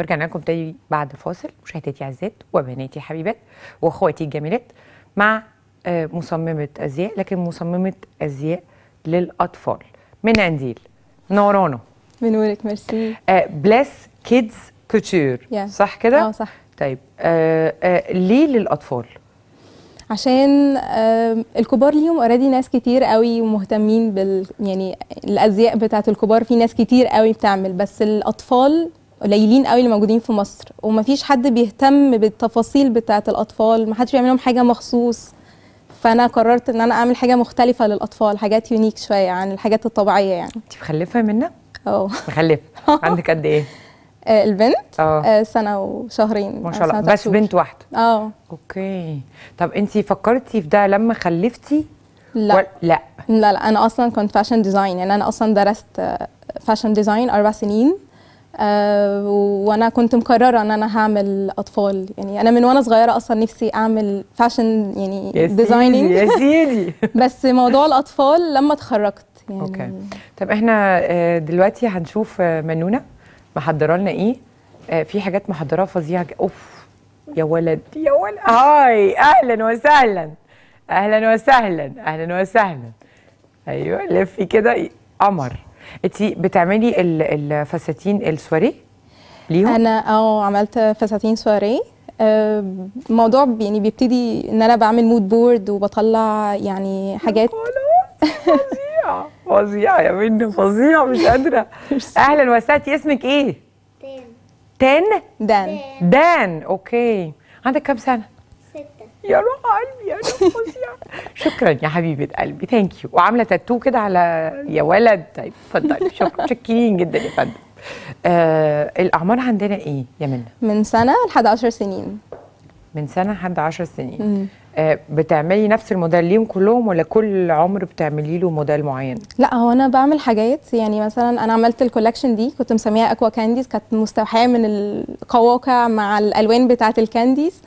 ورجعنا لكم تاني بعد الفاصل مشاهداتي عزات وبناتي حبيبات واخواتي الجميلات مع آه، مصممه ازياء لكن مصممه ازياء للاطفال من انديل نورانا بنورك ميرسي بليس كيدز كوتشور Yeah. صح كده؟ اه صح طيب آه آه ليه للاطفال؟ عشان آم، الكبار ليهم اوريدي ناس كتير قوي ومهتمين بال يعني الازياء بتاعت الكبار في ناس كتير قوي بتعمل بس الاطفال قليلين قوي اللي موجودين في مصر ومفيش حد بيهتم بالتفاصيل بتاعت الاطفال محدش بيعمل لهم حاجه مخصوص فانا قررت ان انا اعمل حاجه مختلفه للاطفال حاجات يونيك شويه عن الحاجات الطبيعيه يعني انت مخلفه منا؟ اه مخلفه عندك قد ايه؟ آه، البنت اه آه، سنه وشهرين ما آه، شاء الله سنة وتلات بس شهور. بنت واحده اه اوكي طب انت فكرتي في ده لما خلفتي؟ لا ولا- لا لا لا انا اصلا كنت فاشن ديزاين يعني انا اصلا درست فاشن ديزاين اربع سنين آه، وانا كنت مقرره ان انا هعمل اطفال يعني انا من وانا صغيره اصلا نفسي اعمل فاشن يعني يا سيدي ديزايننج يا سيدي بس موضوع الاطفال لما اتخرجت يعني اوكي طب احنا آه، دلوقتي هنشوف آه، منونه محضره لنا ايه آه، في حاجات محضراها فظيعه ج- اوف يا ولد يا ولد هاي اهلا وسهلا اهلا وسهلا اهلا وسهلا ايوه لفي كده قمر انت بتعملي ال- الفساتين السواريه ليهم انا اه عملت فساتين سواريه آه، الموضوع ب- يعني بيبتدي ان انا بعمل مود بورد وبطلع يعني حاجات خلاص فظيعه فظيعه يا منى فظيعه مش قادره اهلا وسهلا انت اسمك ايه تاني تن دان دان اوكي عندك كام سنه ستة يا روح قلبي انا فظيعه شكرا يا حبيبه قلبي ثانك يو وعامله تاتو كده على يا ولد طيب اتفضلي شكرا شكرين جدا يا فندم آه الاعمار عندنا ايه يا منى من سنه لحد 10 سنين من سنه لحد 10 سنين مم. آه بتعملي نفس الموديل ليهم كلهم ولا كل عمر بتعملي له موديل معين لا هو انا بعمل حاجات يعني مثلا انا عملت الكولكشن دي كنت مسميها اكوا كانديز كانت مستوحاه من القواقع مع الالوان بتاعه الكانديز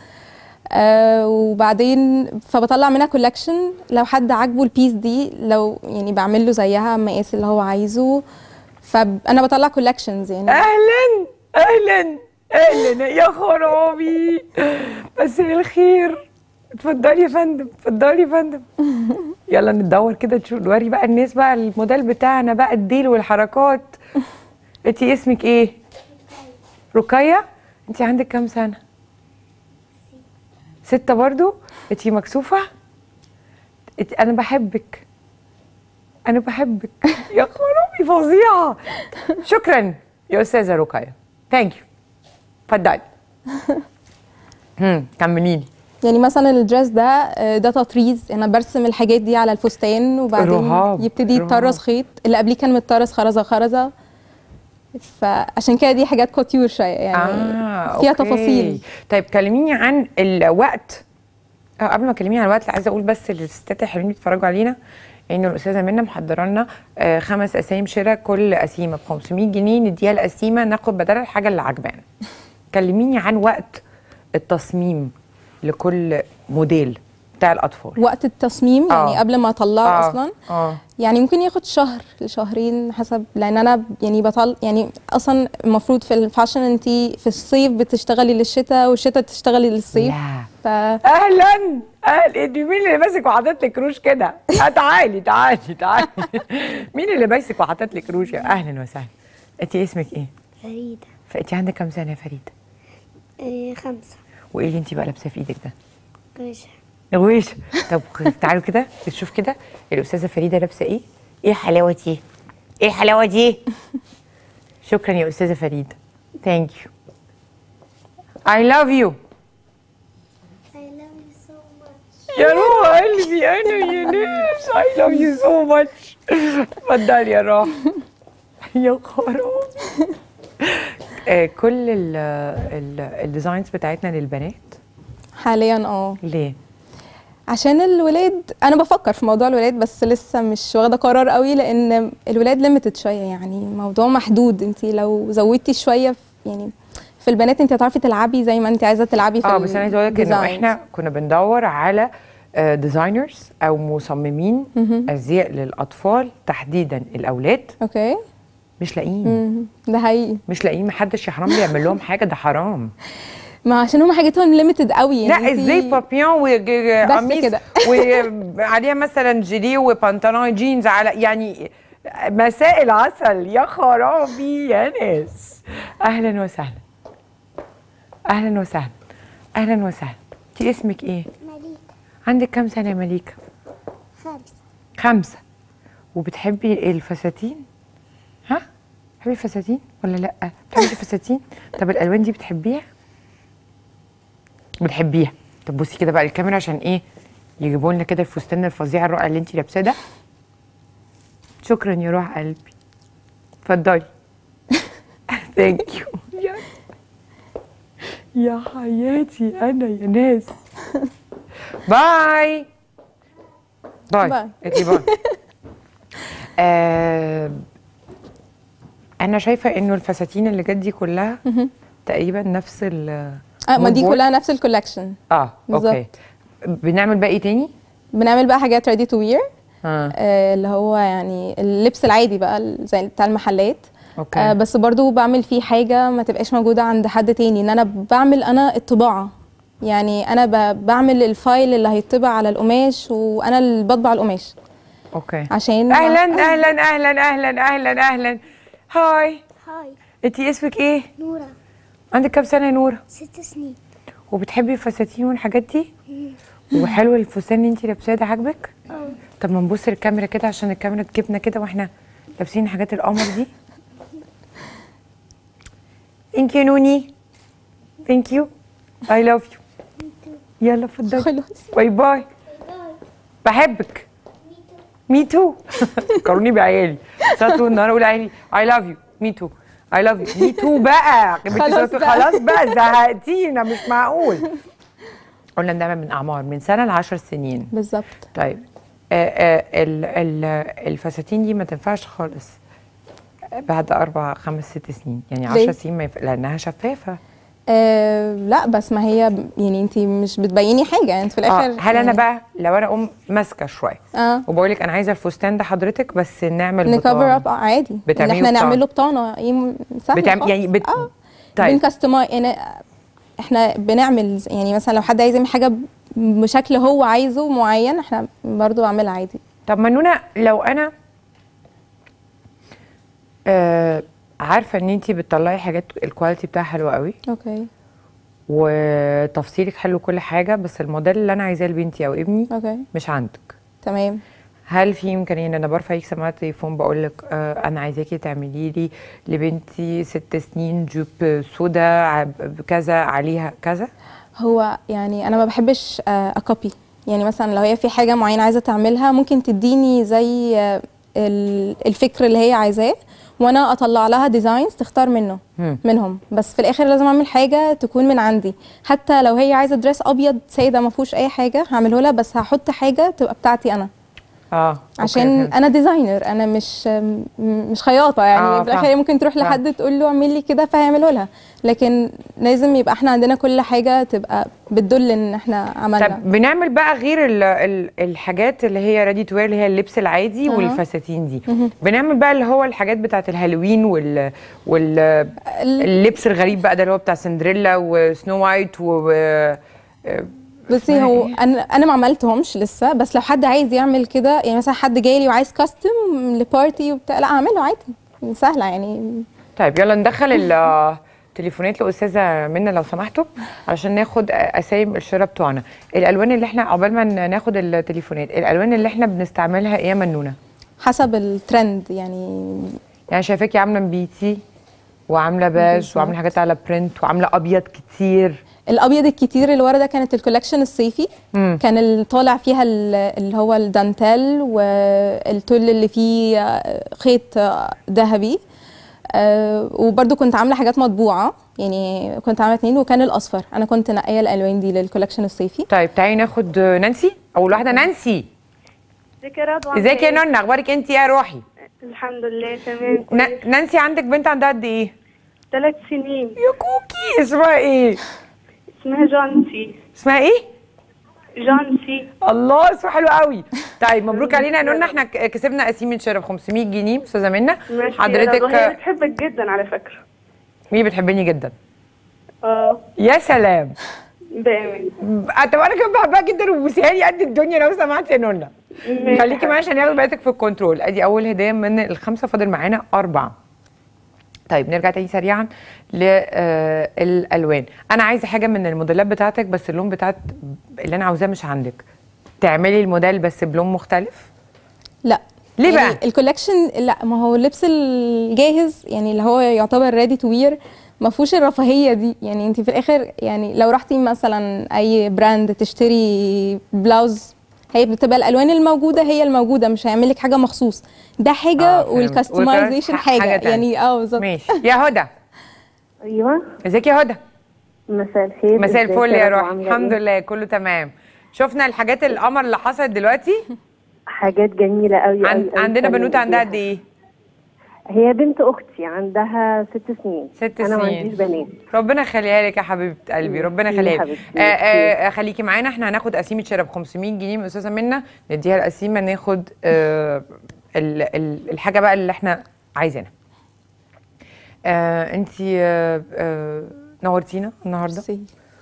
آه وبعدين فبطلع منها كولكشن لو حد عاجبه البيس دي لو يعني بعمل له زيها مقاس اللي هو عايزه فانا بطلع كولكشنز يعني اهلا اهلا اهلا يا خرابي مساء الخير اتفضلي يا فندم اتفضلي يا فندم يلا ندور كده نشوف نوري بقى الناس بقى الموديل بتاعنا بقى الديل والحركات انت اسمك ايه رقية انت عندك كام سنة ستة برضو انت مكسوفة انت انا بحبك انا بحبك يا خرابي فظيعة شكرا يا استاذة رقية ثانك يو اتفضلي هم كمليني يعني مثلا الدريس ده آه، ده تطريز انا برسم الحاجات دي على الفستان وبعدين رهاب، يبتدي رهاب. يتطرز خيط اللي قبليه كان متطرز خرزه خرزه فعشان كده دي حاجات كوتيور شويه يعني آه، فيها أوكي. تفاصيل طيب كلميني عن الوقت آه قبل ما تكلميني عن الوقت عايزه اقول بس للستات الحلوين اللي بيتفرجوا علينا ان الاستاذه منى محضره لنا آه خمس اسايم شراء كل قسيمه ب 500 جنيه نديها القسيمه ناخد بدلها الحاجه اللي عجبانا كلميني عن وقت التصميم لكل موديل بتاع الاطفال وقت التصميم يعني آه. قبل ما اطلعه اصلا اه يعني ممكن ياخد شهر لشهرين حسب لان انا يعني بطل يعني اصلا المفروض في الفاشن انت في الصيف بتشتغلي للشتاء والشتاء تشتغلي للصيف لا ف اهلا اهلا انت مين اللي ماسك وحاطط لك روش كده آه، تعالي تعالي تعالي مين اللي ماسك وحاطط لك روش يا اهلا وسهلا انت اسمك ايه فريدة فانت عندك كام سنه يا فريده إيه خمسة وايه اللي انت بقى لابساه في ايدك ده غشة غويش طب تعالوا كده نشوف كده الاستاذه فريده لابسه ايه ايه الحلاوه دي ايه الحلاوه دي شكرا يا استاذه فريده ثانك يو I love you I love you so much يا روح قلبي انا يا ناس I love you so much اتفضل يا روح يا خراب آه، كل ال- ال- الديزاينز بتاعتنا للبنات حاليا اه ليه؟ عشان الولاد انا بفكر في موضوع الولاد بس لسه مش واخده قرار قوي لان الولاد ليميتد شويه يعني الموضوع محدود انت لو زودتي شويه في يعني في البنات انت هتعرفي تلعبي زي ما انت عايزه تلعبي في اه بس انا عايزه اقول لك انه الديزاينز. احنا كنا بندور على ديزاينرز او مصممين ازياء للاطفال تحديدا الاولاد اوكي مش لاقيين مم. ده حقيقي مش لاقيين محدش يا حرام بيعمل لهم حاجه ده حرام ما عشان هم حاجتهم ليميتد قوي لا يعني ازاي انتي- بابيون وقميص كده. وعليها مثلا جيلي وبنطلون جينز على يعني مساء العسل يا خرابي يا ناس اهلا وسهلا اهلا وسهلا اهلا وسهلا انت اسمك ايه مليكة عندك كام سنه يا مليكه خمسة خمسه وبتحبي الفساتين ها بتحبي الفساتين ولا لا بتحبي الفساتين طب الالوان دي بتحبيها بتحبيها طب بصي كده بقى الكاميرا عشان ايه يجيبوا لنا كده الفستان الفظيع الرائع اللي انت لابساه ده شكرا يا روح قلبي اتفضلي ثانك يو يا يا حياتي انا يا ناس باي باي باي. قالت لي باي آه انا شايفه انه الفساتين اللي جت دي كلها تقريبا نفس ال اه ما دي mood board. كلها نفس الكولكشن اه بالظبط. اوكي بنعمل بقى ايه تاني؟ بنعمل بقى حاجات ريدي تو وير اه اللي هو يعني اللبس العادي بقى ال- زي بتاع المحلات اوكي آه بس برضو بعمل فيه حاجه ما تبقاش موجوده عند حد تاني ان انا بعمل انا الطباعه يعني انا ب- بعمل الفايل اللي هيطبع على القماش وانا اللي بطبع القماش اوكي عشان اهلا اهلا اهلا اهلا اهلا اهلا هاي هاي انتي اسمك ايه؟ نورة عندك كام سنه يا نوره؟ ست سنين وبتحبي الفساتين والحاجات دي؟ وحلو الفستان اللي انتي لابساه ده عاجبك؟ اه طب ما نبص للكاميرا كده عشان الكاميرا تجيبنا كده واحنا لابسين حاجات القمر دي ثانك يو نوني ثانك يو اي لاف يو يلا اتفضلي خلاص باي باي بحبك مي تو فكروني بعيالي ساعة طول النهار اقول عيالي اي لاف يو مي تو اي لاف يو مي تو بقى بنتي خلاص صوتك بقى. خلاص بقى زهقتينا مش معقول قلنا بنعمل من اعمار من سنه لعشر سنين بالظبط طيب آه آه ال- ال- الفساتين دي ما تنفعش خالص بعد اربع خمس ست سنين يعني ليه؟ عشر سنين ما ينفع لانها شفافه آه لا بس ما هي ب- يعني انت مش بتبيني حاجه انت في اه الاخر هل انا يعني- بقى لو انا اقوم ماسكه شويه اه وبقول لك انا عايزه الفستان ده حضرتك بس نعمل نكفر بطانة. اب عادي ان بتعمليه احنا بطانة. نعمل له بطانه ايه م- سهل بتعمل خالص. يعني بت... اه طيب بنكستمايز يعني احنا بنعمل ز- يعني مثلا لو حد عايز يعمل حاجه ب- بشكل هو عايزه معين احنا برضو بعملها عادي طب منونه لو انا آه عارفه ان انت بتطلعي حاجات الكواليتي بتاعها حلوه قوي اوكي وتفصيلك حلو كل حاجه بس الموديل اللي انا عايزاه لبنتي او ابني اوكي مش عندك تمام هل في امكانيه ان انا برفع عليك سماعه تليفون بقول لك آه انا عايزاكي تعملي لي لبنتي ست سنين جوب سودا ع- كذا عليها كذا هو يعني انا ما بحبش آه، اكوبي يعني مثلا لو هي في حاجه معينه عايزه تعملها ممكن تديني زي آه، ال- الفكر اللي هي عايزاه وانا اطلع لها ديزاينز تختار منه مم. منهم بس في الاخر لازم اعمل حاجه تكون من عندي حتى لو هي عايزه دريس ابيض ساده ما فيهوش اي حاجه هعمله لها بس هحط حاجه تبقى بتاعتي انا اه أوكي، عشان فهمت. انا ديزاينر انا مش م- مش خياطه يعني آه، في الاخر فاهم. هي ممكن تروح فاهم. لحد تقول له اعمل لي كده فهيعمله لها لكن لازم يبقى احنا عندنا كل حاجه تبقى بتدل ان احنا عملنا طب بنعمل بقى غير ال ال الحاجات اللي هي ريدي تو اللي هي اللبس العادي أها. والفساتين دي بنعمل بقى اللي هو الحاجات بتاعت الهالوين وال وال ال- اللبس الغريب بقى ده اللي هو بتاع سندريلا وسنو وايت و بصي اسمها هو إيه؟ انا انا ما عملتهمش لسه بس لو حد عايز يعمل كده يعني مثلا حد جاي لي وعايز كاستم لبارتي وبتاع لا اعمله عادي سهله يعني طيب يلا ندخل التليفونات لاستاذه منى لو سمحتوا علشان ناخد اسامي الشراء بتوعنا الالوان اللي احنا عقبال ما ناخد التليفونات الالوان اللي احنا بنستعملها ايه يا منونه حسب الترند يعني يعني شايفاكي عامله بيتي وعامله باج بالظبط. وعامله حاجات على برنت وعامله ابيض كتير الابيض الكتير اللي ورا ده كانت الكولكشن الصيفي مم. كان اللي طالع فيها ال- اللي هو الدانتيل والتل اللي فيه آه، خيط آه، ذهبي آه، وبرده كنت عامله حاجات مطبوعه يعني كنت عامله اتنين وكان الاصفر انا كنت نقيه الالوان دي للكولكشن الصيفي طيب تعالي ناخد نانسي اول واحده نانسي ازيك يا رضوى ازيك يا عاملة نونا اخبارك انت ايه يا روحي ايه؟ الحمد لله تمام نا- نانسي عندك بنت عندها قد ايه ثلاث سنين يا كوكي اسمها ايه اسمها جانسي اسمها ايه جان سي الله اسمه حلو قوي طيب مبروك علينا يا نونا احنا ك- كسبنا قسيمه شرب 500 جنيه استاذه منى ماشي يا رضوى. هي حضرتك بتحبك جدا على فكرة مين بتحبني جدا اه يا سلام دايما طب انا كمان بحبها جدا وبوسيها لي قد الدنيا لو سمحت يا نونا ماشي. خليكي معايا عشان ياخدوا بالك في الكنترول ادي اول هديه من الخمسه فاضل معانا اربعه طيب نرجع تاني سريعا للالوان انا عايزه حاجه من الموديلات بتاعتك بس اللون بتاعت اللي انا عاوزاه مش عندك تعملي الموديل بس بلون مختلف لا ليه يعني بقى؟ الكولكشن لا ما هو اللبس الجاهز يعني اللي هو يعتبر ريدي تو وير ما فيهوش الرفاهيه دي يعني انت في الاخر يعني لو رحتي مثلا اي براند تشتري بلاوز هي بتبقى الالوان الموجوده هي الموجوده مش هيعمل لك حاجه مخصوص ده حاجه آه، فهمت. والكاستمايزيشن والكاست- حاجة حاجه, تانية. يعني اه بالظبط ماشي يا هدى ايوه ازيك يا هدى مساء الخير مساء ازيك الفل يا رضوى؟ روح عاملة الحمد إيه؟ لله كله تمام شفنا الحاجات القمر اللي حصلت دلوقتي حاجات جميله قوي عن... قوي قوي عندنا حلوة بنوته عندها جداً. قد ايه هي بنت اختي عندها ست سنين ست انا ما سنين. عنديش بنات ربنا يخليها لك يا حبيبه قلبي ربنا يا يخليها لك حبيبتي، آه آه خليكي معانا احنا هناخد قسيمه شرب 500 جنيه من استاذه منى نديها القسيمه ناخد آه ال ال الحاجه بقى اللي احنا عايزينها آه انت آه آه نورتينا النهارده ميرسي.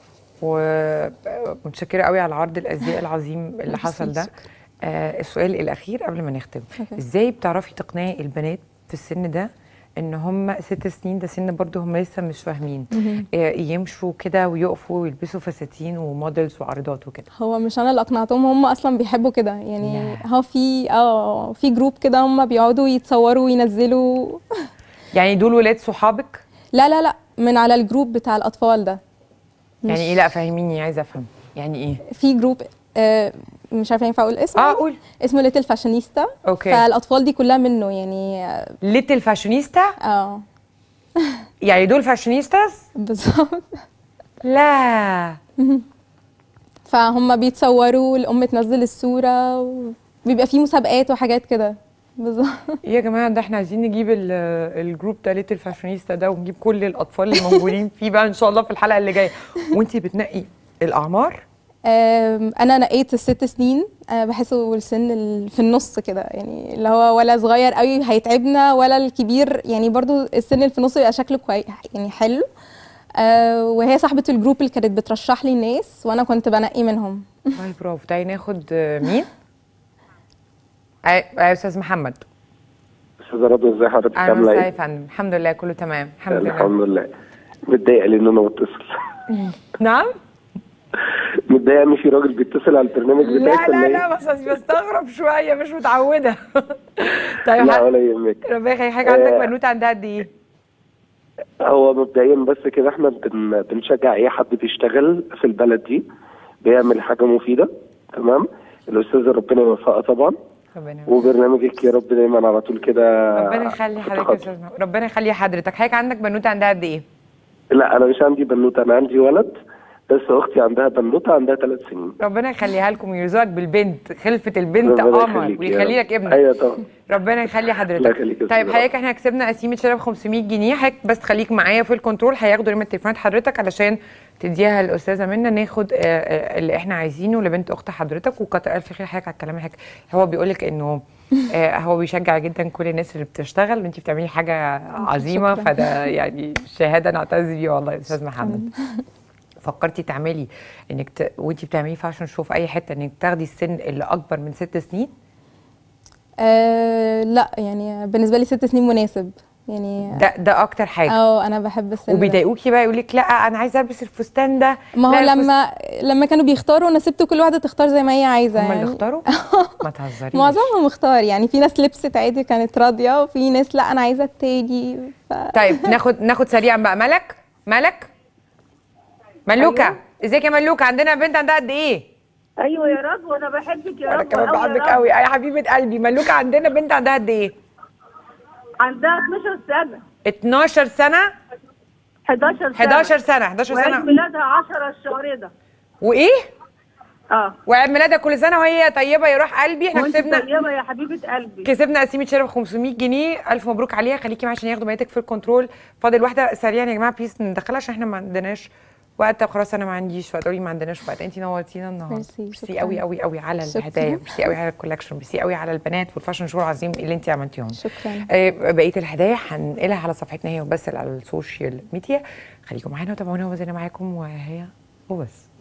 ومتشكره قوي على عرض الازياء العظيم اللي ميرسي، حصل ده شكراً. آه السؤال الاخير قبل ما نختم أوكي. ازاي بتعرفي تقنعي البنات في السن ده ان هم ست سنين ده سن برضه هم لسه مش فاهمين آه يمشوا كده ويقفوا ويلبسوا فساتين وموديلز وعرضات وكده هو مش انا اللي اقنعتهم هم اصلا بيحبوا كده يعني لا. هو في اه في جروب كده هم بيقعدوا يتصوروا وينزلوا يعني دول ولاد صحابك لا لا لا من على الجروب بتاع الاطفال ده يعني مش- ايه لا فهميني عايزه افهم يعني ايه في جروب آه مش عارفه ينفع اقول اسمه اه قول اسمه ليتل فاشونيستا أوكي. فالاطفال دي كلها منه يعني اه ليتل فاشونيستا آه، يعني دول فاشونيستاز بالظبط لا فهم بيتصوروا الام تنزل الصوره وبيبقى في مسابقات وحاجات كده بالظبط يا جماعه ده احنا عايزين نجيب ال- الجروب ده ليتل فاشونيستا ده ونجيب كل الاطفال اللي موجودين فيه بقى ان شاء الله في الحلقه اللي جايه وانتي بتنقي الاعمار آم، انا نقيت الست سنين أنا بحسه السن ال- في النص كده يعني اللي هو ولا صغير قوي هيتعبنا ولا الكبير يعني برضو السن اللي في النص يبقى شكله كويس يعني حلو آه وهي صاحبة الجروب اللي كانت بترشح لي الناس وانا كنت بنقي منهم طيب برافو تعالي ناخد آه، مين؟ أي- يا استاذ محمد استاذه رضوى ازي حضرتك اهلا عامله وسهلا يا ايه؟ فندم الحمد لله كله تمام الحمد لله الحمد لله متضايقه لان انا بتصل نعم متضايقه ان في راجل بيتصل على البرنامج لا بتاعك لا ولا لا ايه؟ بس أصلي بستغرب شويه مش متعوده طيب لا ح- ولا يهمك ربنا يخليك حاجه عندك آه. بنوته عندها قد ايه؟ هو مبدئيا بس كده احنا بن... بنشجع اي حد بيشتغل في البلد دي بيعمل حاجه مفيده تمام الاستاذه ربنا يوفقها طبعا ربنا يخليك. وبرنامجك يا رب دايما على طول كده ربنا يخلي حضرتك يا استاذ محمد. ربنا يخلي حضرتك حضرتك عندك بنوته عندها قد ايه؟ لا انا مش عندي بنوته انا عندي ولد بس اختي عندها بنوته عندها ثلاث سنين ربنا يخليها لكم ويرزقك بالبنت خلفه البنت ربنا قمر يخليك يا ويخلي رب. لك ابنك ايوه طبعا ربنا يخلي الله حضرتك يخليك يا طيب أستاذ حضرتك احنا كسبنا قسيمه شرب 500 جنيه حضرتك بس خليك معايا في الكنترول هياخدوا رقم تليفونات حضرتك علشان تديها للاستاذه منى ناخد آه، آه، اللي احنا عايزينه لبنت اخت حضرتك وكتر الف خير حضرتك على الكلام حضرتك هو بيقول لك انه آه، هو بيشجع جدا كل الناس اللي بتشتغل وانت بتعملي حاجه عظيمه شكراً. فده يعني شهاده نعتز بيها والله يا استاذ محمد فكرتي تعملي انك ت... وانت بتعملي فاشن شو في اي حته انك تاخدي السن اللي اكبر من ست سنين آه لا يعني بالنسبة لي ست سنين مناسب يعني ده ده اكتر حاجه اه انا بحب السن ده. وبيضايقوكي بقى يقول لك لا انا عايزه البس الفستان ده ما هو لا، الفستان- لما لما كانوا بيختاروا انا سبت كل واحده تختار زي ما هي عايزه هم اللي يعني. اختاروا ما تهزريش معظمهم اختار يعني في ناس لبست عادي كانت راضيه وفي ناس لا انا عايزه التاني ف... طيب ناخد ناخد سريعا بقى ملك ملك ملوكه أيوة. ازيك يا ملوكه عندنا بنت عندها قد ايه ايوه يا رضوى انا بحبك يا انا رضوى كمان أوي يا بحبك رضوى. قوي يا حبيبه قلبي ملوكه عندنا بنت عندها قد ايه عندها 12 سنه 12 سنه 11 سنه 11 سنه 11 وعيد سنه ميلادها 10 الشهر ده وايه اه وعيد ميلادها كل سنه وهي طيبه يروح قلبي احنا وانت كسبنا طيبه يا حبيبه قلبي كسبنا قسيمه شرب 500 جنيه الف مبروك عليها خليكي معايا عشان ياخدوا ميتك في الكنترول فاضل واحده سريعا يا جماعه بليز ندخلها عشان احنا ما عندناش وقت خلاص انا ما عنديش وقت قولي ما عندناش وقت انت نورتينا النهارده ميرسي، ميرسي شكراً. قوي قوي قوي على شكراً. الهدايا ميرسي قوي على الكولكشن ميرسي قوي على البنات والفاشن شو العظيم اللي انت عملتيهم شكرا آه، بقيه الهدايا هنقلها على صفحتنا هي وبس على السوشيال ميديا خليكم معانا وتابعونا وزينا معاكم وهي وبس